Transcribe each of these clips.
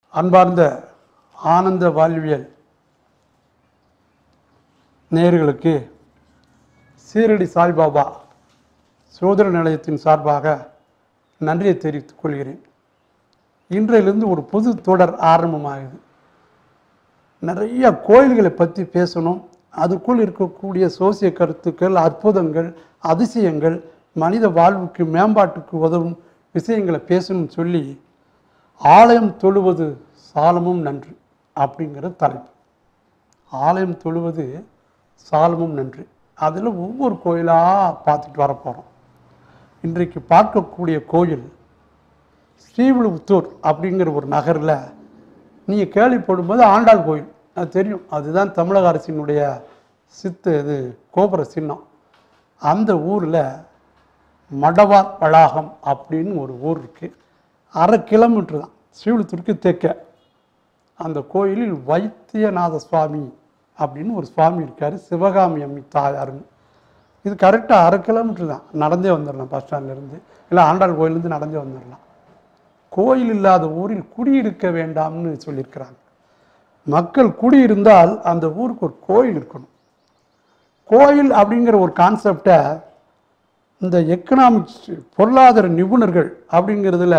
அன்பார்ந்த ஆனந்த வாழ்வியல் நேயர்களுக்கு சீரடி சாய்பாபா சோதர நிலையத்தின் சார்பாக நன்றியை தெரிவித்துக் கொள்கிறேன் இன்றையிலிருந்து ஒரு புது தொடர் ஆரம்பமாகுது நிறைய கோயில்களை பற்றி பேசணும் அதுக்குள் இருக்கக்கூடிய சோசிய கருத்துக்கள் அற்புதங்கள் அதிசயங்கள் மனித வாழ்வுக்கு மேம்பாட்டுக்கு உதவும் விஷயங்களை பேசணும்னு சொல்லி ஆலயம் தொழுவது சாலமும் நன்று அப்படிங்கிற தலைப்பு ஆலயம் தொழுவது சாலமும் நன்று அதில் ஒவ்வொரு கோயிலாக பார்த்துட்டு வர போகிறோம் இன்றைக்கு பார்க்கக்கூடிய கோயில் ஸ்ரீவிழுப்புத்தூர் அப்படிங்கிற ஒரு நகரில் நீங்கள் கேள்விப்படும்போது ஆண்டாள் கோயில் அது தெரியும் அதுதான் தமிழக அரசினுடைய சித்து இது கோபுர சின்னம் அந்த ஊரில் மடவார் வளாகம் அப்படின்னு ஒரு ஊர் இருக்குது அரை கிலோமீட்டர் தான் ஸ்ரீவிழுத்தூருக்கு தெற்க அந்த கோயிலில் வைத்தியநாத சுவாமி அப்படின்னு ஒரு சுவாமி இருக்கார் சிவகாமி அம்மி தாயாருன்னு இது கரெக்டாக அரை கிலோமீட்டர் தான் நடந்தே வந்துடலாம் பஸ் ஸ்டாண்ட்லேருந்து இல்லை ஆண்டாள் கோயிலேருந்து நடந்தே வந்துடலாம் கோயில் இல்லாத ஊரில் குடியிருக்க வேண்டாம்னு சொல்லியிருக்கிறாங்க மக்கள் குடியிருந்தால் அந்த ஊருக்கு ஒரு கோயில் இருக்கணும் கோயில் அப்படிங்கிற ஒரு கான்செப்டை இந்த எக்கனாமிக்ஸ் பொருளாதார நிபுணர்கள் அப்படிங்கிறதுல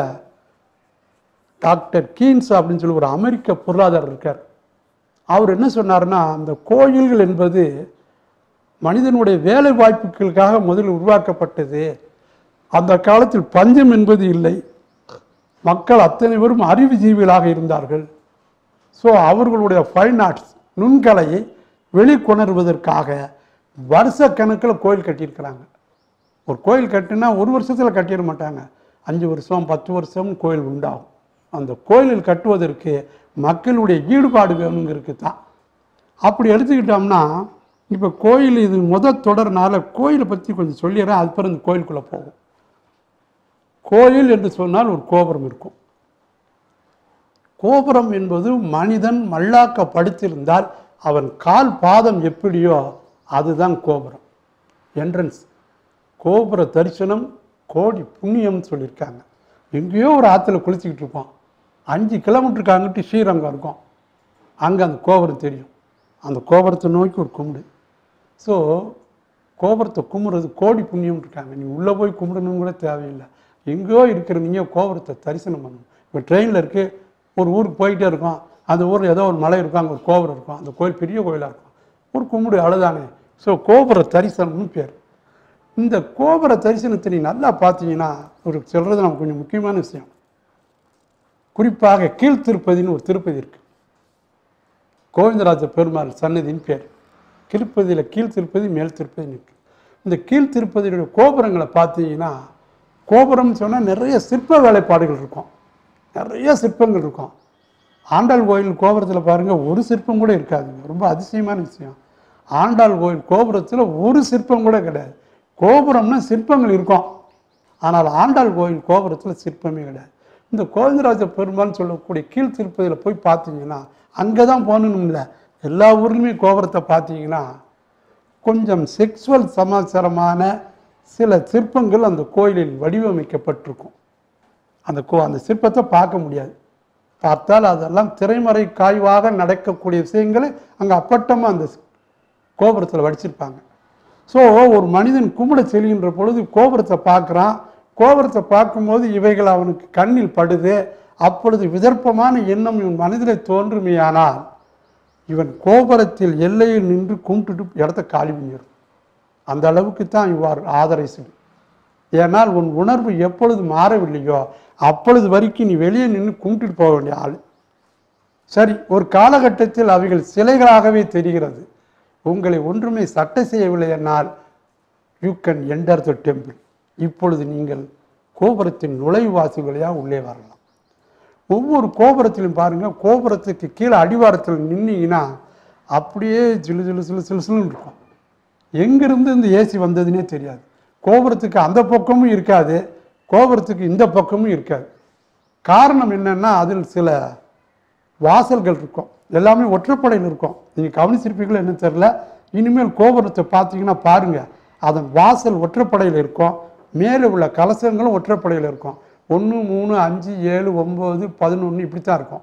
டாக்டர் கீன்ஸ் அப்படின்னு சொல்லி ஒரு அமெரிக்க பொருளாதாரர் இருக்கார் அவர் என்ன சொன்னார்னா அந்த கோயில்கள் என்பது மனிதனுடைய வேலை வாய்ப்புகளுக்காக முதலில் உருவாக்கப்பட்டது அந்த காலத்தில் பஞ்சம் என்பது இல்லை மக்கள் அத்தனை பேரும் அறிவுஜீவிகளாக இருந்தார்கள் ஸோ அவர்களுடைய ஃபைன் ஆர்ட்ஸ் நுண்கலையை வெளிக்கொணர்வதற்காக வருஷ கணக்கில் கோயில் கட்டியிருக்கிறாங்க ஒரு கோயில் கட்டினா ஒரு வருஷத்தில் கட்டிட மாட்டாங்க அஞ்சு வருஷம் பத்து வருஷம் கோயில் உண்டாகும் அந்த கோயிலில் கட்டுவதற்கு மக்களுடைய ஈடுபாடு வேணுங்கிறது தான் அப்படி எடுத்துக்கிட்டோம்னா இப்போ கோயில் இது முத தொடர்னால கோயிலை பற்றி கொஞ்சம் சொல்லிடுறேன் அது பிறகு இந்த கோயிலுக்குள்ளே போகும் கோயில் என்று சொன்னால் ஒரு கோபுரம் இருக்கும் கோபுரம் என்பது மனிதன் மல்லாக்க படுத்திருந்தால் அவன் கால் பாதம் எப்படியோ அதுதான் கோபுரம் என்ட்ரன்ஸ் கோபுர தரிசனம் கோடி புண்ணியம்னு சொல்லியிருக்காங்க எங்கேயோ ஒரு ஆற்றுல குளிச்சுக்கிட்டு இருப்பான் அஞ்சு கிலோமீட்டருக்கு அங்கிட்டு ஸ்ரீரங்கம் இருக்கும் அங்கே அந்த கோபுரம் தெரியும் அந்த கோபுரத்தை நோக்கி ஒரு கும்பிடு ஸோ கோபுரத்தை கும்பிட்றது கோடி புண்ணியம் இருக்காங்க நீ உள்ளே போய் கும்பிடணும்னு கூட தேவையில்லை எங்கேயோ இருக்கிற நீங்கள் கோபுரத்தை தரிசனம் பண்ணணும் இப்போ ட்ரெயினில் இருக்கு ஒரு ஊருக்கு போயிட்டே இருக்கோம் அந்த ஊரில் ஏதோ ஒரு மலை இருக்கும் அங்கே ஒரு கோபுரம் இருக்கும் அந்த கோயில் பெரிய கோயிலாக இருக்கும் ஒரு கும்பிடு அழுதானே ஸோ கோபுர தரிசனம்னு பேர் இந்த கோபுர தரிசனத்தை நீ நல்லா பார்த்தீங்கன்னா ஒரு சொல்கிறது நமக்கு கொஞ்சம் முக்கியமான விஷயம் குறிப்பாக கீழ் திருப்பதின்னு ஒரு திருப்பதி இருக்குது கோவிந்தராஜ பெருமாள் சன்னதின்னு பேர் திருப்பதியில் கீழ் திருப்பதி மேல் திருப்பதின்னு இருக்கு இந்த கீழ் திருப்பதியுடைய கோபுரங்களை பார்த்தீங்கன்னா கோபுரம்னு சொன்னால் நிறைய சிற்ப வேலைப்பாடுகள் இருக்கும் நிறைய சிற்பங்கள் இருக்கும் ஆண்டாள் கோயில் கோபுரத்தில் பாருங்கள் ஒரு சிற்பம் கூட இருக்காதுங்க ரொம்ப அதிசயமான விஷயம் ஆண்டாள் கோயில் கோபுரத்தில் ஒரு சிற்பம் கூட கிடையாது கோபுரம்னா சிற்பங்கள் இருக்கும் ஆனால் ஆண்டாள் கோயில் கோபுரத்தில் சிற்பமே கிடையாது இந்த கோவிந்தராஜ பெருமாள்னு சொல்லக்கூடிய கீழ் திருப்பதியில் போய் பார்த்தீங்கன்னா அங்கே தான் போகணும் இல்லை எல்லா ஊர்லேயுமே கோபுரத்தை பார்த்தீங்கன்னா கொஞ்சம் செக்ஸுவல் சமாச்சாரமான சில சிற்பங்கள் அந்த கோயிலில் வடிவமைக்கப்பட்டிருக்கும் அந்த கோ அந்த சிற்பத்தை பார்க்க முடியாது பார்த்தால் அதெல்லாம் திரைமறை காய்வாக நடக்கக்கூடிய விஷயங்களை அங்கே அப்பட்டமாக அந்த கோபுரத்தில் வடிச்சிருப்பாங்க ஸோ ஒரு மனிதன் கும்பிட செல்கின்ற பொழுது கோபுரத்தை பார்க்குறான் கோபுரத்தை பார்க்கும்போது இவைகள் அவனுக்கு கண்ணில் படுது அப்பொழுது விதர்ப்பமான எண்ணம் இவன் மனதில் தோன்றுமையானால் இவன் கோபுரத்தில் எல்லையில் நின்று கும்பிட்டுட்டு இடத்த காலி பண்ணிடும் அந்த அளவுக்கு தான் இவ்வாறு ஆதரைசல் ஏனால் உன் உணர்வு எப்பொழுது மாறவில்லையோ அப்பொழுது வரைக்கும் நீ வெளியே நின்று கும்பிட்டுட்டு போக வேண்டிய ஆள் சரி ஒரு காலகட்டத்தில் அவைகள் சிலைகளாகவே தெரிகிறது உங்களை ஒன்றுமே சட்டை செய்யவில்லை என்னால் you can enter the temple இப்பொழுது நீங்கள் கோபுரத்தின் நுழைவாசி வழியாக உள்ளே வரலாம் ஒவ்வொரு கோபுரத்திலும் பாருங்கள் கோபுரத்துக்கு கீழே அடிவாரத்தில் நின்னீங்கன்னா அப்படியே ஜிலு ஜிலு சிலு சிலு சிலுன்னு இருக்கும் எங்கிருந்து இந்த ஏசி வந்ததுன்னே தெரியாது கோபுரத்துக்கு அந்த பக்கமும் இருக்காது கோபுரத்துக்கு இந்த பக்கமும் இருக்காது காரணம் என்னன்னா அதில் சில வாசல்கள் இருக்கும் எல்லாமே ஒற்றைப்படையில் இருக்கும் நீங்கள் கவனிச்சிருப்பீங்களோ என்ன தெரில இனிமேல் கோபுரத்தை பார்த்தீங்கன்னா பாருங்கள் அதன் வாசல் ஒற்றைப்படையில் இருக்கும் மேலே உள்ள கலசங்களும் ஒற்றைப்படையில் இருக்கும் ஒன்று மூணு அஞ்சு ஏழு ஒம்பது பதினொன்று இப்படி தான் இருக்கும்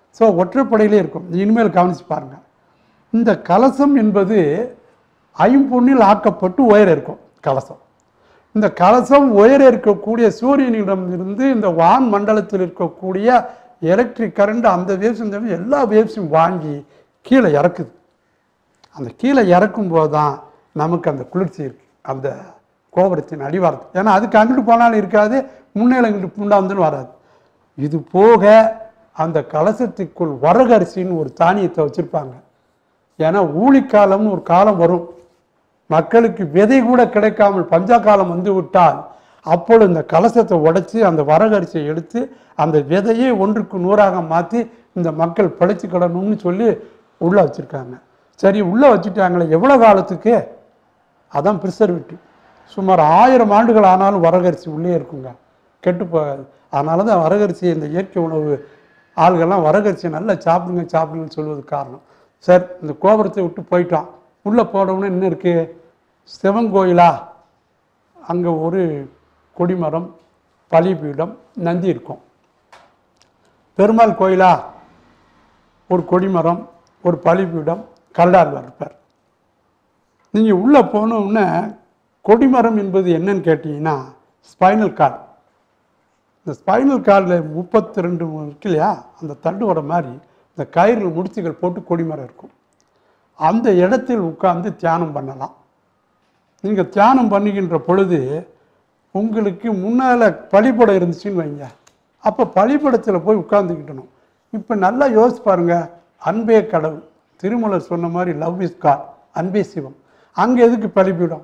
ஸோ ஒற்றைப்படையிலே இருக்கும் இனிமேல் கவனிச்சு பாருங்க இந்த கலசம் என்பது ஐம்பொன்னில் ஆக்கப்பட்டு உயர இருக்கும் கலசம் இந்த கலசம் உயர இருக்கக்கூடிய சூரியனிடம் இருந்து இந்த வான் மண்டலத்தில் இருக்கக்கூடிய எலக்ட்ரிக் கரண்ட் அந்த வேவ்ஸ் இந்த எல்லா வேவ்ஸும் வாங்கி கீழே இறக்குது அந்த கீழே இறக்கும் போது தான் நமக்கு அந்த குளிர்ச்சி இருக்கு அந்த கோபுரத்தின் அடிவாரத்து ஏன்னா அதுக்கு அங்கிட்டு போனாலும் இருக்காது முன்னேல இங்கிட்டு முண்டாந்துன்னு வராது இது போக அந்த கலசத்துக்குள் வரகரிசின்னு ஒரு தானியத்தை வச்சுருப்பாங்க ஏன்னா ஊழிக்காலம்னு ஒரு காலம் வரும் மக்களுக்கு விதை கூட கிடைக்காமல் பஞ்சா காலம் வந்து விட்டால் அப்பொழுது இந்த கலசத்தை உடைச்சி அந்த வரகரிசியை எடுத்து அந்த விதையை ஒன்றுக்கு நூறாக மாற்றி இந்த மக்கள் பிழைச்சிக்கிடணும்னு சொல்லி உள்ளே வச்சுருக்காங்க சரி உள்ளே வச்சுட்டாங்களே எவ்வளோ காலத்துக்கு அதான் ப்ரிசர்வேட்டிவ் சுமார் ஆயிரம் ஆண்டுகள் ஆனாலும் வரகரிசி உள்ளே இருக்குங்க கெட்டு போகாது அதனால தான் வரகரிசி இந்த இயற்கை உணவு ஆள்கள்லாம் வரகரிசியை நல்லா சாப்பிடுங்க சாப்பிடுங்கன்னு சொல்வது காரணம் சார் இந்த கோபுரத்தை விட்டு போயிட்டோம் உள்ளே போனவுடனே என்ன இருக்குது சிவன் கோயிலா அங்கே ஒரு கொடிமரம் பலிபீடம் நந்தி இருக்கும் பெருமாள் கோயிலா ஒரு கொடிமரம் ஒரு பலிபீடம் கல்லாழ்வார் இருப்பார் நீங்கள் உள்ளே போனோடனே கொடிமரம் என்பது என்னன்னு கேட்டிங்கன்னா ஸ்பைனல் கார்டு இந்த ஸ்பைனல் கார்டில் முப்பத்தி ரெண்டு இருக்கு இல்லையா அந்த தண்டு வர மாதிரி இந்த கயிறு முடிச்சுகள் போட்டு கொடிமரம் இருக்கும் அந்த இடத்தில் உட்கார்ந்து தியானம் பண்ணலாம் நீங்கள் தியானம் பண்ணுகின்ற பொழுது உங்களுக்கு முன்னால் பலிபடம் இருந்துச்சுன்னு வைங்க அப்போ பலிபடத்தில் போய் உட்கார்ந்துக்கிட்டணும் இப்போ நல்லா யோசிச்சு பாருங்க அன்பே கடவுள் திருமலர் சொன்ன மாதிரி லவ் இஸ் காட் அன்பே சிவம் அங்கே எதுக்கு பலிபீடம்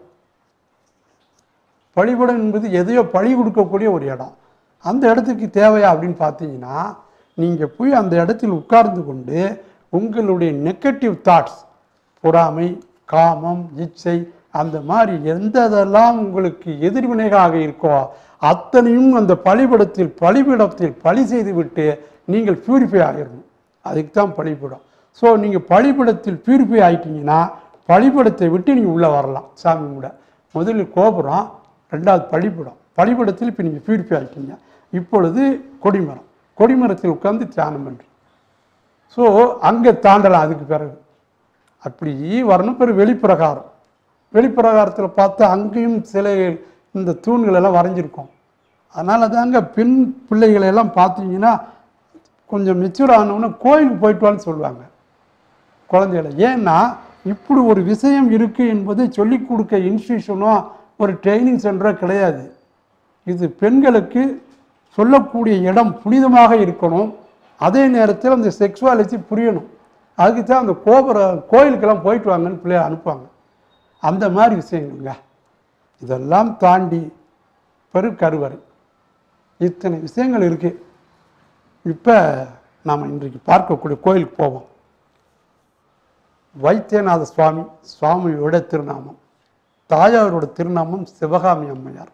பலிபடம் என்பது எதையோ பழி கொடுக்கக்கூடிய ஒரு இடம் அந்த இடத்துக்கு தேவையா அப்படின்னு பார்த்தீங்கன்னா நீங்கள் போய் அந்த இடத்தில் உட்கார்ந்து கொண்டு உங்களுடைய நெகட்டிவ் தாட்ஸ் பொறாமை காமம் இச்சை அந்த மாதிரி எந்த இதெல்லாம் உங்களுக்கு எதிர்வினைகளாக இருக்கோ அத்தனையும் அந்த பலிபடத்தில் பலிபீடத்தில் பலி செய்து விட்டு நீங்கள் பியூரிஃபை ஆகிடணும் அதுக்கு தான் பலிபீடம் ஸோ நீங்கள் பலிபீடத்தில் பியூரிஃபை ஆயிட்டீங்கன்னா பலிபீடத்தை விட்டு நீங்கள் உள்ளே வரலாம் சாமி கூட முதலில் கோபுரம் ரெண்டாவது பலிபீடம் பலிபீடத்தில் இப்போ நீங்கள் பியூரிஃபை ஆகிட்டீங்க இப்பொழுது கொடிமரம் கொடிமரத்தில் உட்கார்ந்து தியானம் பண்ணுறீங்க ஸோ அங்கே தாண்டலாம் அதுக்கு பிறகு அப்படி வரணும் பிறகு வெளிப்பிரகாரம் வெளிப்பிரகாரத்தில் பார்த்தா அங்கேயும் சில இந்த தூண்கள் எல்லாம் வரைஞ்சிருக்கும் அதனால தாங்க பெண் பிள்ளைகளை எல்லாம் பார்த்தீங்கன்னா கொஞ்சம் மெச்சூர் ஆனவுடனே கோயிலுக்கு போயிட்டு வான்னு சொல்லுவாங்க குழந்தைகளை ஏன்னா இப்படி ஒரு விஷயம் இருக்குது என்பதை சொல்லிக் கொடுக்க இன்ஸ்டியூஷனோ ஒரு ட்ரைனிங் சென்டரோ கிடையாது இது பெண்களுக்கு சொல்லக்கூடிய இடம் புனிதமாக இருக்கணும் அதே நேரத்தில் அந்த செக்ஸுவாலிட்டி புரியணும் அதுக்கு தான் அந்த கோபுர கோயிலுக்கெல்லாம் போயிட்டு வாங்கன்னு பிள்ளைய அனுப்புவாங்க அந்த மாதிரி விஷயங்கள்ங்க இதெல்லாம் தாண்டி பெரு கருவறை இத்தனை விஷயங்கள் இருக்குது இப்போ நாம் இன்றைக்கு பார்க்கக்கூடிய கோயிலுக்கு போவோம் வைத்தியநாத சுவாமி சுவாமியோட திருநாமம் தாயாரோட திருநாமம் சிவகாமி அம்மையார்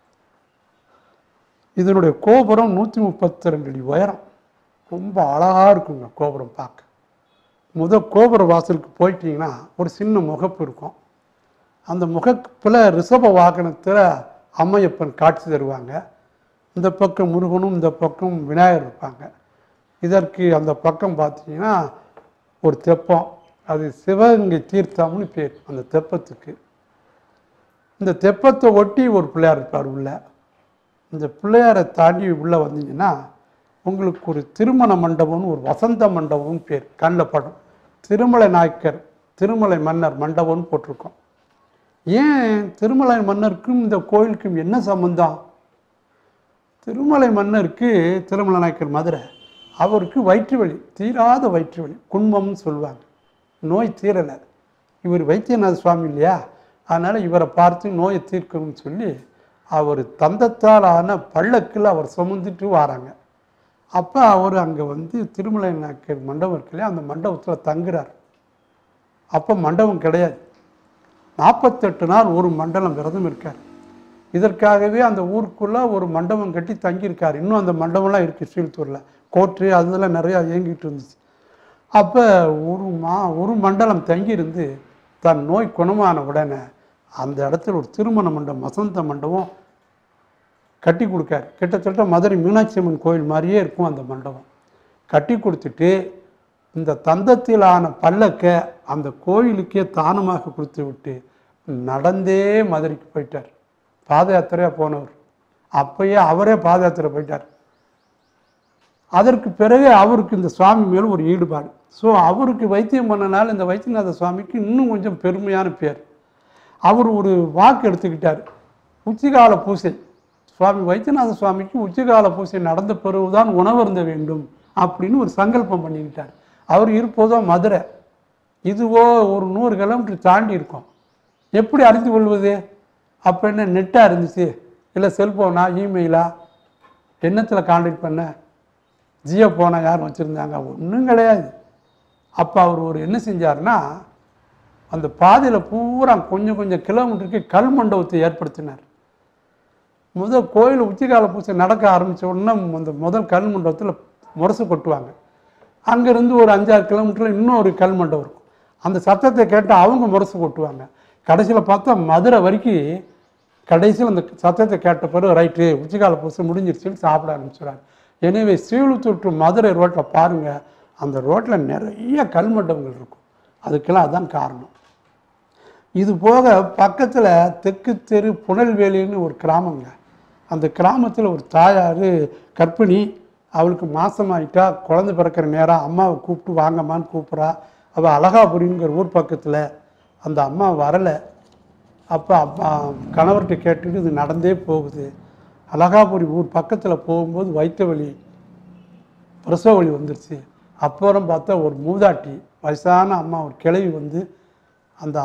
இதனுடைய கோபுரம் நூற்றி முப்பத்தி ரெண்டு அடி உயரம் ரொம்ப அழகாக இருக்குங்க கோபுரம் பார்க்க முத கோபுர வாசலுக்கு போயிட்டீங்கன்னா ஒரு சின்ன முகப்பு இருக்கும் அந்த முகப்பில் ரிஷப வாகனத்தில் அம்மையப்பன் காட்சி தருவாங்க இந்த பக்கம் முருகனும் இந்த பக்கம் விநாயகர் இருப்பாங்க இதற்கு அந்த பக்கம் பார்த்தீங்கன்னா ஒரு தெப்பம் அது சிவகங்கை தீர்த்தம்னு பேர் அந்த தெப்பத்துக்கு இந்த தெப்பத்தை ஒட்டி ஒரு பிள்ளையார் இருப்பார் உள்ள இந்த பிள்ளையாரை தாண்டி உள்ளே வந்தீங்கன்னா உங்களுக்கு ஒரு திருமண மண்டபம்னு ஒரு வசந்த மண்டபம்னு பேர் கண்ணில் படம் திருமலை நாயக்கர் திருமலை மன்னர் மண்டபம்னு போட்டிருக்கோம் ஏன் திருமலை மன்னருக்கும் இந்த கோயிலுக்கும் என்ன சம்பந்தம் திருமலை மன்னருக்கு திருமலை நாயக்கர் மதுரை அவருக்கு வயிற்று வலி தீராத வயிற்று வலி குன்மம்னு சொல்லுவாங்க நோய் தீரலை இவர் வைத்தியநாத சுவாமி இல்லையா அதனால் இவரை பார்த்து நோயை தீர்க்கணும்னு சொல்லி அவர் தந்தத்தால் ஆன பள்ளக்கில் அவர் சுமந்துட்டு வராங்க அப்போ அவர் அங்கே வந்து திருமலை நாயக்கர் மண்டபம் இருக்கு இல்லையா அந்த மண்டபத்தில் தங்குறார் அப்போ மண்டபம் கிடையாது நாற்பத்தெட்டு நாள் ஒரு மண்டலம் விரதம் இருக்கார் இதற்காகவே அந்த ஊருக்குள்ளே ஒரு மண்டபம் கட்டி தங்கியிருக்கார் இன்னும் அந்த மண்டபம்லாம் இருக்குது ஸ்ரீல்தூரில் கோர்ட்டு அதெல்லாம் நிறையா இயங்கிட்டு இருந்துச்சு அப்போ ஒரு மா ஒரு மண்டலம் தங்கியிருந்து தன் நோய் குணமான உடனே அந்த இடத்துல ஒரு திருமண மண்டபம் வசந்த மண்டபம் கட்டி கொடுக்காரு கிட்டத்தட்ட மதுரை மீனாட்சி அம்மன் கோயில் மாதிரியே இருக்கும் அந்த மண்டபம் கட்டி கொடுத்துட்டு இந்த தந்தத்திலான பல்லக்கை அந்த கோயிலுக்கே தானமாக கொடுத்து விட்டு நடந்தே மதுரைக்கு போயிட்டார் பாத யாத்திரையாக போனவர் அப்பயே அவரே பாத யாத்திரை போயிட்டார் அதற்கு பிறகு அவருக்கு இந்த சுவாமி மேல் ஒரு ஈடுபாடு ஸோ அவருக்கு வைத்தியம் பண்ணனால இந்த வைத்தியநாத சுவாமிக்கு இன்னும் கொஞ்சம் பெருமையான பேர் அவர் ஒரு வாக்கு எடுத்துக்கிட்டார் உச்சிகால பூசை சுவாமி வைத்தியநாத சுவாமிக்கு உச்சிகால பூசை நடந்த பிறகுதான் உணவருந்த வேண்டும் அப்படின்னு ஒரு சங்கல்பம் பண்ணிக்கிட்டார் அவர் இருப்பதோ மதுரை இதுவோ ஒரு நூறு கிலோமீட்டர் தாண்டி இருக்கும் எப்படி அறிந்து கொள்வது அப்போ என்ன நெட்டாக இருந்துச்சு இல்லை செல்ஃபோனா இமெயிலா என்னத்தில் காண்டாக்ட் பண்ண ஜியோ போனால் யாரும் வச்சுருந்தாங்க ஒன்றும் கிடையாது அப்போ அவர் ஒரு என்ன செஞ்சாருன்னா அந்த பாதையில் பூரா கொஞ்சம் கொஞ்சம் கிலோமீட்டருக்கு கல் மண்டபத்தை ஏற்படுத்தினார் முதல் கோயில் உச்சிகால பூஜை நடக்க ஆரம்பித்த உடனே அந்த முதல் கல் மண்டபத்தில் முரசு கொட்டுவாங்க அங்கேருந்து ஒரு அஞ்சாறு கிலோமீட்டரில் இன்னொரு கல் மண்டபம் இருக்கும் அந்த சத்தத்தை கேட்டால் அவங்க முரசு கொட்டுவாங்க கடைசியில் பார்த்தா மதுரை வரைக்கும் கடைசியில் அந்த சத்தத்தை கேட்ட பிறகு ரைட்டு உச்சிகால பூசை முடிஞ்சிருச்சுன்னு சாப்பிட ஆரம்பிச்சிடுறாங்க எனவே ஸ்ரீவிழுத்தூர் டு மதுரை ரோட்டில் பாருங்கள் அந்த ரோட்டில் நிறைய கல் மண்டபங்கள் இருக்கும் அதுக்கெல்லாம் அதான் காரணம் இது போக பக்கத்தில் தெற்கு தெரு புனல்வேலின்னு ஒரு கிராமங்க அந்த கிராமத்தில் ஒரு தாயார் கர்ப்பிணி அவளுக்கு மாசமாயிட்டா குழந்தை பிறக்கிற நேரம் அம்மாவை கூப்பிட்டு வாங்கம்மான்னு கூப்பிட்றா அவள் அழகாபுரிங்கிற ஊர் பக்கத்தில் அந்த அம்மா வரலை அப்போ அப்பா கணவர்கிட்ட கேட்டுட்டு இது நடந்தே போகுது அழகாபுரி ஊர் பக்கத்தில் போகும்போது வயிற்று வலி பிரசவ வலி வந்துருச்சு அப்புறம் பார்த்தா ஒரு மூதாட்டி வயசான அம்மா ஒரு கிழவி வந்து அந்த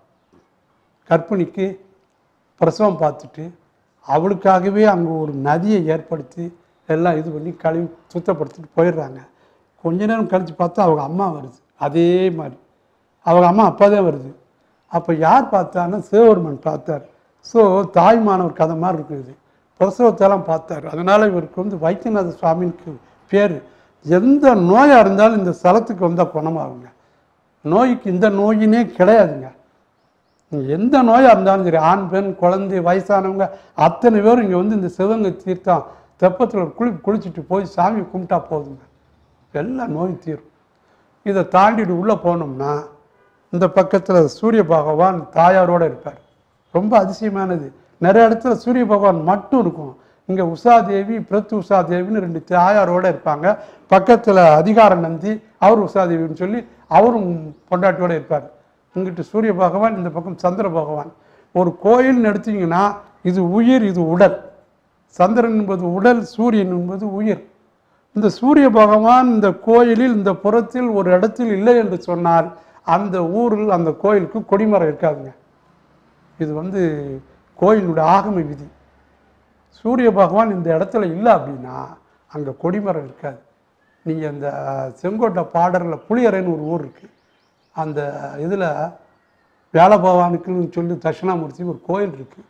கர்ப்பிணிக்கு பிரசவம் பார்த்துட்டு அவளுக்காகவே அங்கே ஒரு நதியை ஏற்படுத்தி எல்லாம் இது பண்ணி கழுவி சுத்தப்படுத்திட்டு போயிடுறாங்க கொஞ்ச நேரம் கழித்து பார்த்தா அவங்க அம்மா வருது அதே மாதிரி அவங்க அம்மா அப்பா தான் வருது அப்போ யார் பார்த்தான்னா சிவபெருமன் பார்த்தார் ஸோ தாய்மானவர் கதை மாதிரி இருக்குது பிரசவத்தெல்லாம் பார்த்தார் அதனால் இவருக்கு வந்து வைத்தியநாத சுவாமிக்கு பேர் எந்த நோயாக இருந்தாலும் இந்த ஸ்தலத்துக்கு வந்தால் குணமாகுங்க நோய்க்கு இந்த நோயினே கிடையாதுங்க நீங்க எந்த நோயாக இருந்தாலும் சரி ஆண் பெண் குழந்தை வயசானவங்க அத்தனை பேரும் இங்கே வந்து இந்த சிவகங்கை தீர்த்தம் தெப்பத்தில் குளி குளிச்சுட்டு போய் சாமி கும்பிட்டா போதுங்க எல்லா நோயும் தீரும் இதை தாண்டிட்டு உள்ளே போனோம்னா இந்த பக்கத்தில் சூரிய பகவான் தாயாரோடு இருப்பார் ரொம்ப அதிசயமானது நிறைய இடத்துல சூரிய பகவான் மட்டும் இருக்கும் இங்கே உஷாதேவி பிரத் உஷாதேவின்னு ரெண்டு தாயாரோடு இருப்பாங்க பக்கத்தில் அதிகார நந்தி அவர் உஷாதேவின்னு சொல்லி அவரும் பொண்டாட்டியோடு இருப்பார் இங்கிட்டு சூரிய பகவான் இந்த பக்கம் சந்திர பகவான் ஒரு கோயில்னு எடுத்தீங்கன்னா இது உயிர் இது உடல் சந்திரன் என்பது உடல் சூரியன் என்பது உயிர் இந்த சூரிய பகவான் இந்த கோயிலில் இந்த புறத்தில் ஒரு இடத்தில் இல்லை என்று சொன்னால் அந்த ஊரில் அந்த கோயிலுக்கு கொடிமரம் இருக்காதுங்க இது வந்து கோயிலுடைய ஆகம விதி சூரிய பகவான் இந்த இடத்துல இல்லை அப்படின்னா அங்கே கொடிமரம் இருக்காது நீங்கள் இந்த செங்கோட்டை பாடரில் புளியரைன்னு ஒரு ஊர் இருக்குது அந்த இதில் வேலபவானுக்குன்னு சொல்லி தட்சிணாமூர்த்தி ஒரு கோயில் இருக்குது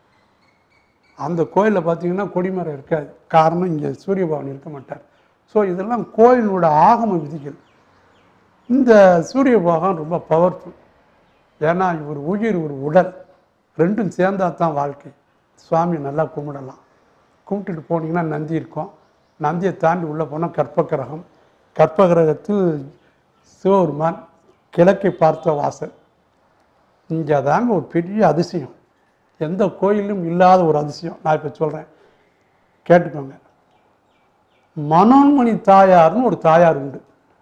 அந்த கோயிலில் பார்த்தீங்கன்னா கொடிமரம் இருக்காது காரணம் இங்கே சூரிய பகவான் இருக்க மாட்டார் ஸோ இதெல்லாம் கோயிலோட ஆகம விதிகள் இந்த சூரிய பகவான் ரொம்ப பவர்ஃபுல் ஏன்னா இவர் உயிர் ஒரு உடல் ரெண்டும் சேர்ந்தா தான் வாழ்க்கை சுவாமி நல்லா கும்பிடலாம் கும்பிட்டுட்டு போனீங்கன்னா நந்தி இருக்கும் நந்தியை தாண்டி உள்ளே போனால் கற்பகிரகம் கற்பகிரகத்தில் சிவபெருமான் கிழக்கை பார்த்த வாசல் இங்கே தாங்க ஒரு பெரிய அதிசயம் எந்த கோயிலும் இல்லாத ஒரு அதிசயம் நான் இப்போ சொல்கிறேன் கேட்டுக்கோங்க மனோன்மணி தாயார்னு ஒரு தாயார் உண்டு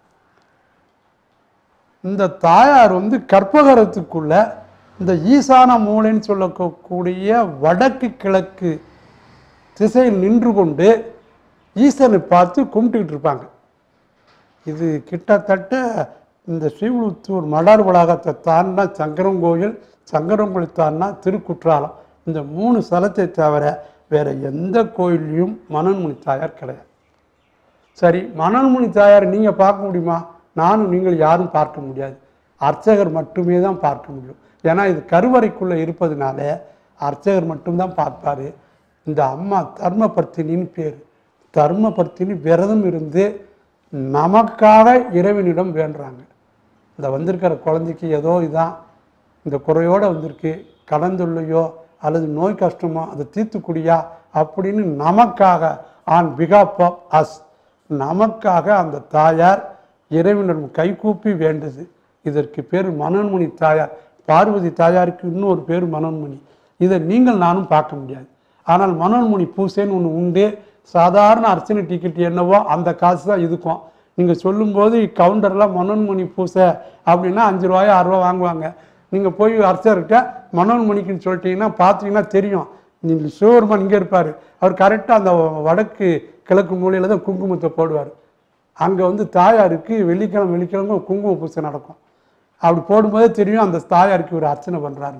இந்த தாயார் வந்து கற்பகரத்துக்குள்ள இந்த ஈசான மூலைன்னு சொல்லக்கூடிய வடக்கு கிழக்கு திசையில் நின்று கொண்டு ஈசனை பார்த்து கும்பிட்டுக்கிட்டு இருப்பாங்க இது கிட்டத்தட்ட இந்த ஸ்ரீவிழுத்தூர் மடார் வளாகத்தை தாண்டினா சங்கரங்கோயில் சங்கரங்கோயில் தாண்டினா திருக்குற்றாலம் இந்த மூணு ஸ்தலத்தை தவிர வேற எந்த கோயில்லையும் மனன்முனி தாயார் கிடையாது சரி மணல்முனி தாயார் நீங்கள் பார்க்க முடியுமா நானும் நீங்கள் யாரும் பார்க்க முடியாது அர்ச்சகர் மட்டுமே தான் பார்க்க முடியும் ஏன்னா இது கருவறைக்குள்ளே இருப்பதுனால அர்ச்சகர் மட்டும்தான் பார்ப்பார் இந்த அம்மா தர்மபர்த்தினின்னு பேர் தர்மபர்த்தினி விரதம் இருந்து நமக்காக இறைவனிடம் வேண்டுறாங்க இந்த வந்திருக்கிற குழந்தைக்கு ஏதோ இதான் இந்த குறையோடு வந்திருக்கு கடன் தொல்லையோ அல்லது நோய் கஷ்டமோ அதை தீர்த்துக்குடியா அப்படின்னு நமக்காக ஆன் பிகாப் ஆஃப் அஸ் நமக்காக அந்த தாயார் இறைவனிடம் கைகூப்பி வேண்டது இதற்கு பேர் மனோன்மணி தாயார் பார்வதி தாயாருக்கு இன்னொரு பேர் மனோன்மணி இதை நீங்கள் நானும் பார்க்க முடியாது ஆனால் மனோன்மணி பூசைன்னு ஒன்று உண்டு சாதாரண அர்ச்சனை டிக்கெட் என்னவோ அந்த காசு தான் இதுக்கும் நீங்கள் சொல்லும்போது கவுண்டர்லாம் மனோன்மணி பூசை அப்படின்னா அஞ்சு ரூபாயோ ஆறு ரூபா வாங்குவாங்க நீங்கள் போய் அர்ச்சர்கிட்ட மனோன்மணிக்குன்னு சொல்லிட்டீங்கன்னா பார்த்தீங்கன்னா தெரியும் நீங்கள் சிவபெருமான் இங்கே இருப்பார் அவர் கரெக்டாக அந்த வடக்கு கிழக்கு மூலையில் தான் குங்குமத்தை போடுவார் அங்கே வந்து தாயாருக்கு வெள்ளிக்கிழமை வெள்ளிக்கிழமை குங்கும பூசை நடக்கும் அப்படி போடும்போதே தெரியும் அந்த தாயாருக்கு ஒரு அர்ச்சனை பண்ணுறாரு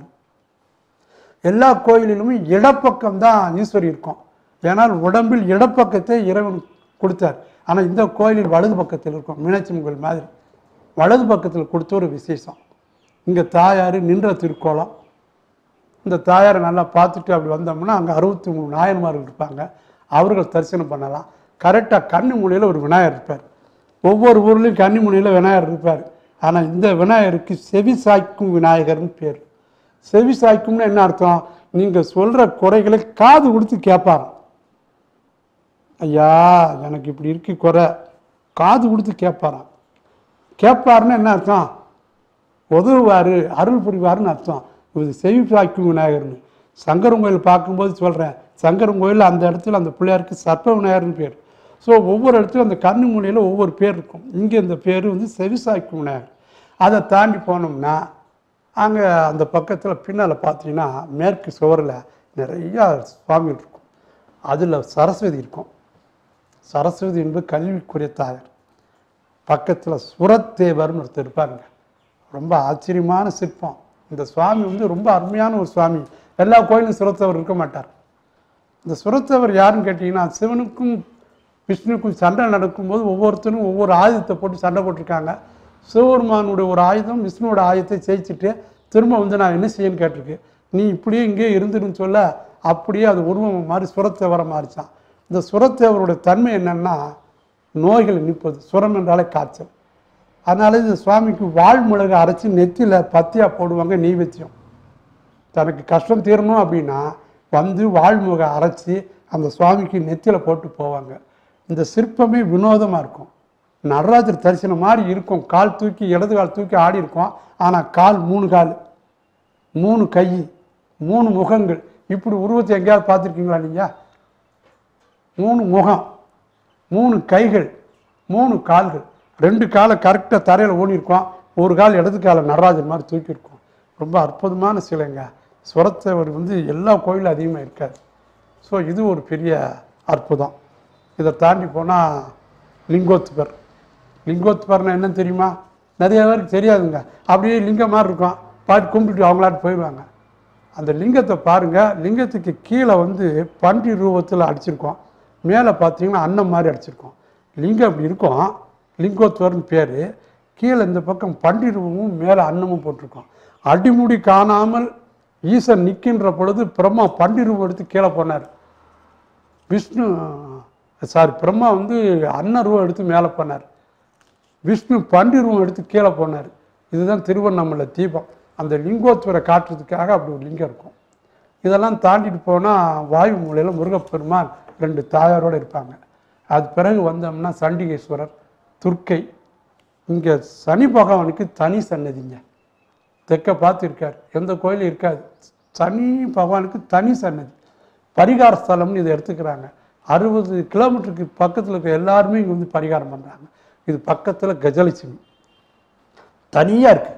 எல்லா கோயிலிலுமே இடப்பக்கம் தான் ஈஸ்வரி இருக்கும் ஏன்னால் உடம்பில் இடப்பக்கத்தை இறைவன் கொடுத்தார் ஆனால் இந்த கோயிலில் வலது பக்கத்தில் இருக்கும் மீனாட்சி கோயில் மாதிரி வலது பக்கத்தில் கொடுத்த ஒரு விசேஷம் இங்கே தாயார் நின்ற திருக்கோலம் இந்த தாயாரை நல்லா பார்த்துட்டு அப்படி வந்தோம்னா அங்கே அறுபத்தி மூணு நாயன்மார்கள் இருப்பாங்க அவர்கள் தரிசனம் பண்ணலாம் கரெக்டாக கன்னி மூலையில் ஒரு விநாயகர் இருப்பார் ஒவ்வொரு ஊர்லேயும் கன்னி மூலையில் விநாயகர் இருப்பார் ஆனால் இந்த விநாயகருக்கு செவி சாய்க்கும் விநாயகர்னு பேர் செவி சாய்க்கும்னு என்ன அர்த்தம் நீங்கள் சொல்கிற குறைகளை காது கொடுத்து கேட்பாராம் ஐயா எனக்கு இப்படி இருக்கு குறை காது கொடுத்து கேட்பாராம் கேட்பாருன்னு என்ன அர்த்தம் உதவுவார் அருள் புரிவாருன்னு அர்த்தம் இது செவி சாய்க்கும் விநாயகர்னு சங்கரன் கோயில் பார்க்கும்போது சொல்கிறேன் சங்கரன் கோயில் அந்த இடத்துல அந்த பிள்ளையாருக்கு சர்ப்ப விநாயகர்னு பேர் ஸோ ஒவ்வொரு இடத்துலையும் அந்த கண்ணு மூலையில் ஒவ்வொரு பேர் இருக்கும் இங்கே இந்த பேர் வந்து செவி சாய்க்கும் விநாயகர் அதை தாண்டி போனோம்னா அங்கே அந்த பக்கத்தில் பின்னால் பார்த்தீங்கன்னா மேற்கு சுவரில் நிறையா சுவாமிகள் இருக்கும் அதில் சரஸ்வதி இருக்கும் சரஸ்வதி என்பது கல்விக்குரிய தாயார் பக்கத்தில் சுரத்தேவர்னு ஒருத்தர் இருப்பாருங்க ரொம்ப ஆச்சரியமான சிற்பம் இந்த சுவாமி வந்து ரொம்ப அருமையான ஒரு சுவாமி எல்லா கோயிலும் சுரத்தவர் இருக்க மாட்டார் இந்த சுரத்தவர் யாருன்னு கேட்டிங்கன்னா சிவனுக்கும் விஷ்ணுக்கும் சண்டை நடக்கும்போது ஒவ்வொருத்தரும் ஒவ்வொரு ஆயுதத்தை போட்டு சண்டை போட்டிருக்காங்க சிவபெருமானுடைய ஒரு ஆயுதம் விஷ்ணுவோட ஆயுதத்தை ஜெயிச்சுட்டு திரும்ப வந்து நான் என்ன செய்யன்னு கேட்டிருக்கு நீ இப்படியே இங்கேயே இருந்துருன்னு சொல்ல அப்படியே அது உருவம் மாதிரி சுரத்தேவரை மாறிச்சான் இந்த சுரத்தேவருடைய தன்மை என்னன்னா நோய்களை நிற்பது சுரம் என்றாலே காய்ச்சல் அதனால இந்த சுவாமிக்கு வாழ்மிளகு அரைச்சி நெத்தியில் பத்தியா போடுவாங்க நெய்வேத்தியம் தனக்கு கஷ்டம் தீரணும் அப்படின்னா வந்து வாழ்முக அரைச்சி அந்த சுவாமிக்கு நெத்தியில் போட்டு போவாங்க இந்த சிற்பமே வினோதமாக இருக்கும் நடராஜர் தரிசனம் மாதிரி இருக்கும் கால் தூக்கி இடது கால் தூக்கி ஆடி இருக்கும் ஆனால் கால் மூணு கால் மூணு கை மூணு முகங்கள் இப்படி உருவத்தை எங்கேயாவது பார்த்துருக்கீங்களா நீங்கள் மூணு முகம் மூணு கைகள் மூணு கால்கள் ரெண்டு காலை கரெக்டாக தரையில் ஊனியிருக்கோம் ஒரு கால் இடது காலை நடராஜர் மாதிரி தூக்கியிருக்கோம் ரொம்ப அற்புதமான சிலைங்க சுரத்தவர் வந்து எல்லா கோயிலும் அதிகமாக இருக்காது ஸோ இது ஒரு பெரிய அற்புதம் இதை தாண்டி போனால் லிங்கோத்பர் லிங்கோத்பர்னா என்னன்னு தெரியுமா நிறைய பேருக்கு தெரியாதுங்க அப்படியே லிங்கம் மாதிரி இருக்கும் பாட்டு கும்பிட்டுட்டு அவங்களாட்டு போயிடுவாங்க அந்த லிங்கத்தை பாருங்கள் லிங்கத்துக்கு கீழே வந்து பன்றி ரூபத்தில் அடிச்சிருக்கோம் மேலே பார்த்தீங்கன்னா அன்னம் மாதிரி அடிச்சிருக்கோம் லிங்கம் அப்படி இருக்கும் லிங்கோத்வர்னு பேர் கீழே இந்த பக்கம் பன்றி ரூபமும் மேலே அன்னமும் போட்டிருக்கோம் அடிமுடி காணாமல் ஈசன் நிற்கின்ற பொழுது பிரம்மா பன்றி ரூபம் எடுத்து கீழே போனார் விஷ்ணு சாரி பிரம்மா வந்து அன்ன ரூபம் எடுத்து மேலே போனார் விஷ்ணு பன்றி ரூபம் எடுத்து கீழே போனார் இதுதான் திருவண்ணாமலை தீபம் அந்த லிங்கோத்வரை காட்டுறதுக்காக அப்படி ஒரு லிங்கம் இருக்கும் இதெல்லாம் தாண்டிட்டு போனால் வாயு மூலையில் முருகப்பெருமான் ரெண்டு தாயாரோடு இருப்பாங்க அது பிறகு வந்தோம்னா சண்டிகேஸ்வரர் துர்க்கை இங்கே சனி பகவானுக்கு தனி சன்னதிங்க தெற்க பார்த்து இருக்கார் எந்த கோயிலும் இருக்காது சனி பகவானுக்கு தனி சன்னதி பரிகார ஸ்தலம்னு இதை எடுத்துக்கிறாங்க அறுபது கிலோமீட்டருக்கு பக்கத்தில் இருக்க எல்லாருமே இங்கே வந்து பரிகாரம் பண்ணுறாங்க இது பக்கத்தில் கஜலட்சுமி தனியாக இருக்கு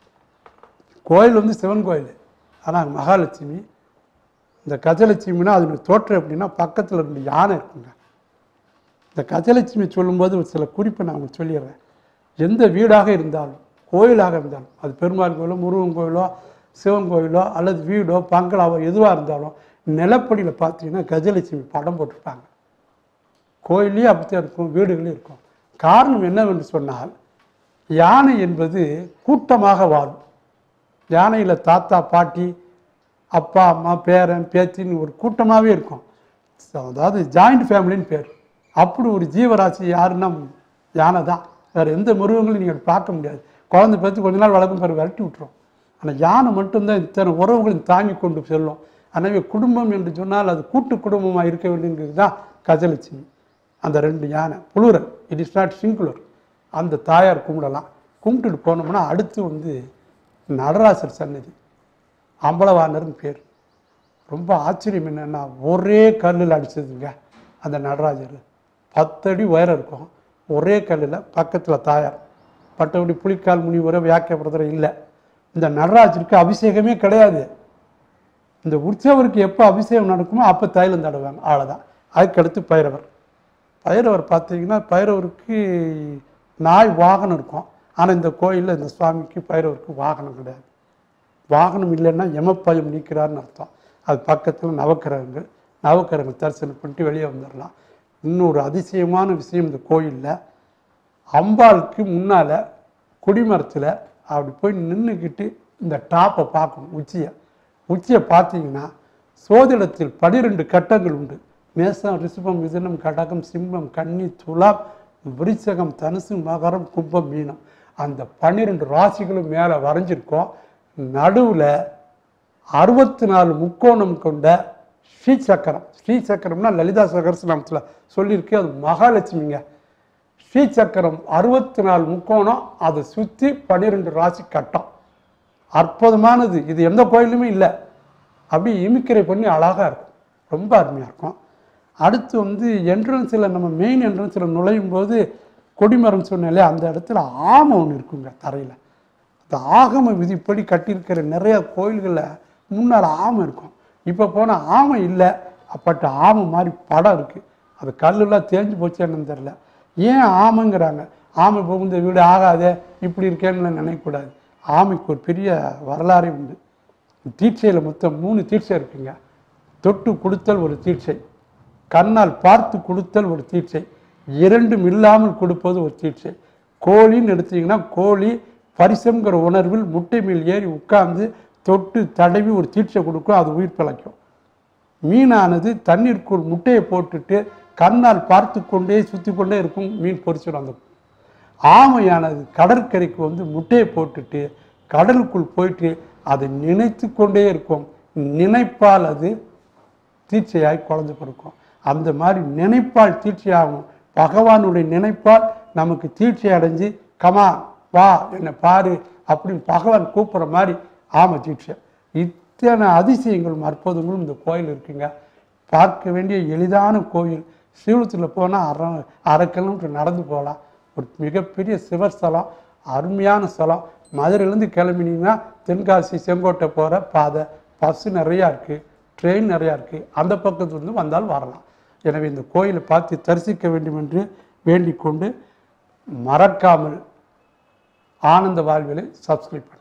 கோயில் வந்து சிவன் கோயில் ஆனால் மகாலட்சுமி இந்த கஜலட்சுமினா அதனுடைய தோற்றம் எப்படின்னா பக்கத்தில் ரெண்டு யானை இருக்குங்க இந்த கஜலட்சுமி சொல்லும்போது ஒரு சில குறிப்பை நான் உங்களுக்கு சொல்லிடுறேன் எந்த வீடாக இருந்தாலும் கோயிலாக இருந்தாலும் அது பெருமாள் கோயிலோ முருகன் கோயிலோ சிவன் கோயிலோ அல்லது வீடோ பங்களாவோ எதுவாக இருந்தாலும் நிலப்படியில் பார்த்தீங்கன்னா கஜலட்சுமி படம் போட்டிருப்பாங்க கோயிலையும் அப்படித்தான் இருக்கும் வீடுகளையும் இருக்கும் காரணம் என்னவென்று சொன்னால் யானை என்பது கூட்டமாக வாழும் யானையில் தாத்தா பாட்டி அப்பா அம்மா பேரன் பேத்தின்னு ஒரு கூட்டமாகவே இருக்கும் அதாவது ஜாயிண்ட் ஃபேமிலின்னு பேர் அப்படி ஒரு ஜீவராசி யாருன்னா யானை தான் வேறு எந்த மிருகங்களும் நீங்கள் பார்க்க முடியாது குழந்தை பேத்து கொஞ்ச நாள் வளர்க்கும் பிறகு விரட்டி விட்டுரும் ஆனால் யானை மட்டும்தான் இத்தனை உறவுகளையும் தாங்கி கொண்டு செல்லும் எனவே குடும்பம் என்று சொன்னால் அது கூட்டு குடும்பமாக இருக்க வேண்டியது தான் கஜலட்சுமி அந்த ரெண்டு யானை plural it is not singular அந்த தாயார் கும்பிடலாம் கும்பிட்டுட்டு போனோம்னா அடுத்து வந்து நடராசர் சன்னதி அம்பலவாணர்னு பேர் ரொம்ப ஆச்சரியம் என்னென்னா ஒரே கல்லில் அடிச்சதுங்க அந்த நடராஜர் பத்தடி உயரம் இருக்கும் ஒரே கல்லில் பக்கத்தில் தாயார் பட்டபடி புலிக்கால் முனிவரை வியாக்கியப்படுத்துகிற இல்லை இந்த நடராஜருக்கு அபிஷேகமே கிடையாது இந்த உற்சவருக்கு எப்போ அபிஷேகம் நடக்குமோ அப்போ தைலம் தடவாங்க அவ்வளோதான் அதுக்கடுத்து பைரவர் பைரவர் பார்த்தீங்கன்னா பைரவருக்கு நாய் வாகனம் இருக்கும் ஆனால் இந்த கோயிலில் இந்த சுவாமிக்கு பைரவருக்கு வாகனம் கிடையாது வாகனம் இல்லைன்னா எமப்பயம் நீக்கிறார்னு அர்த்தம் அது பக்கத்தில் நவக்கிரகங்கள் நவக்கிரகங்கள் தரிசனம் பண்ணிட்டு வெளியே வந்துடலாம் இன்னொரு அதிசயமான விஷயம் இந்த கோயிலில் அம்பாளுக்கு முன்னால் கொடிமரத்தில் அப்படி போய் நின்றுக்கிட்டு இந்த டாப்பை பார்க்கணும் உச்சியை உச்சியை பார்த்தீங்கன்னா சோதிடத்தில் பனிரெண்டு கட்டங்கள் உண்டு மேசம் ரிஷபம் மிதுனம் கடகம் சிம்மம் கன்னி துலாம் விருச்சகம் தனுசு மகரம் கும்பம் மீனம் அந்த பன்னிரெண்டு ராசிகளும் மேலே வரைஞ்சிருக்கோம் நடுவில் அறுபத்தி நாலு முக்கோணம் கொண்ட ஸ்ரீ சக்கரம் ஸ்ரீ சக்கரம்னா லலிதா சகரஸ்நாமத்தில் சொல்லியிருக்கு அது மகாலட்சுமிங்க ஸ்ரீ சக்கரம் அறுபத்தி நாலு முக்கோணம் அதை சுற்றி பன்னிரெண்டு ராசி கட்டம் அற்புதமானது இது எந்த கோயிலுமே இல்லை அப்படி இமிக்கரை பண்ணி அழகாக இருக்கும் ரொம்ப அருமையாக இருக்கும் அடுத்து வந்து என்ட்ரன்ஸில் நம்ம மெயின் என்ட்ரன்ஸில் நுழையும் போது கொடிமரம் சொன்னாலே அந்த இடத்துல ஆமை ஒன்று இருக்குங்க தரையில் அந்த ஆகம விதிப்படி கட்டியிருக்கிற நிறைய கோயில்களில் முன்னால் ஆமை இருக்கும் இப்போ போனால் ஆமை இல்லை அப்பட்ட ஆமை மாதிரி படம் இருக்குது அது கல்லெல்லாம் தேஞ்சு போச்சு என்னன்னு தெரில ஏன் ஆமைங்கிறாங்க ஆமை புகுந்த வீடு ஆகாதே இப்படி இருக்கேன்னு நினைக்கக்கூடாது ஆமைக்கு ஒரு பெரிய வரலாறே உண்டு தீட்சையில் மொத்தம் மூணு தீட்சை இருக்குங்க தொட்டு கொடுத்தல் ஒரு தீட்சை கண்ணால் பார்த்து கொடுத்தல் ஒரு தீட்சை இரண்டும் இல்லாமல் கொடுப்பது ஒரு தீட்சை கோழின்னு எடுத்தீங்கன்னா கோழி பரிசம்ங்கிற உணர்வில் முட்டை மேல் ஏறி உட்கார்ந்து தொட்டு தடவி ஒரு தீட்சை கொடுக்கும் அது உயிர் பிழைக்கும் மீனானது தண்ணீருக்குள் முட்டையை போட்டுட்டு கண்ணால் பார்த்து கொண்டே சுற்றி கொண்டே இருக்கும் மீன் பொரிச்சிடும் அந்த ஆமையானது கடற்கரைக்கு வந்து முட்டையை போட்டுட்டு கடலுக்குள் போயிட்டு அதை நினைத்து கொண்டே இருக்கும் நினைப்பால் அது தீட்சையாய் குழந்தை பிறக்கும் அந்த மாதிரி நினைப்பால் தீட்சையாகும் பகவானுடைய நினைப்பால் நமக்கு தீட்சை அடைஞ்சு கமா வா என்னை பாரு அப்படின்னு பகவான் கூப்பிட்ற மாதிரி ஆமை தீட்சை இத்தனை அதிசயங்களும் அற்புதங்களும் இந்த கோயில் இருக்குங்க பார்க்க வேண்டிய எளிதான கோயில் ஸ்ரீவிழுத்தில் போனால் அரை அரை கிலோமீட்டர் நடந்து போகலாம் ஒரு மிகப்பெரிய சிவஸ்தலம் அருமையான ஸ்தலம் மதுரையிலேருந்து கிளம்பினீங்கன்னா தென்காசி செங்கோட்டை போகிற பாதை பஸ்ஸு நிறையா இருக்குது ட்ரெயின் நிறையா இருக்குது அந்த பக்கத்துலேருந்து வந்தால் வரலாம் எனவே இந்த கோயிலை பார்த்து தரிசிக்க வேண்டும் என்று வேண்டிக் கொண்டு மறக்காமல் ஆனந்த வாழ்விலை சப்ஸ்கிரைப்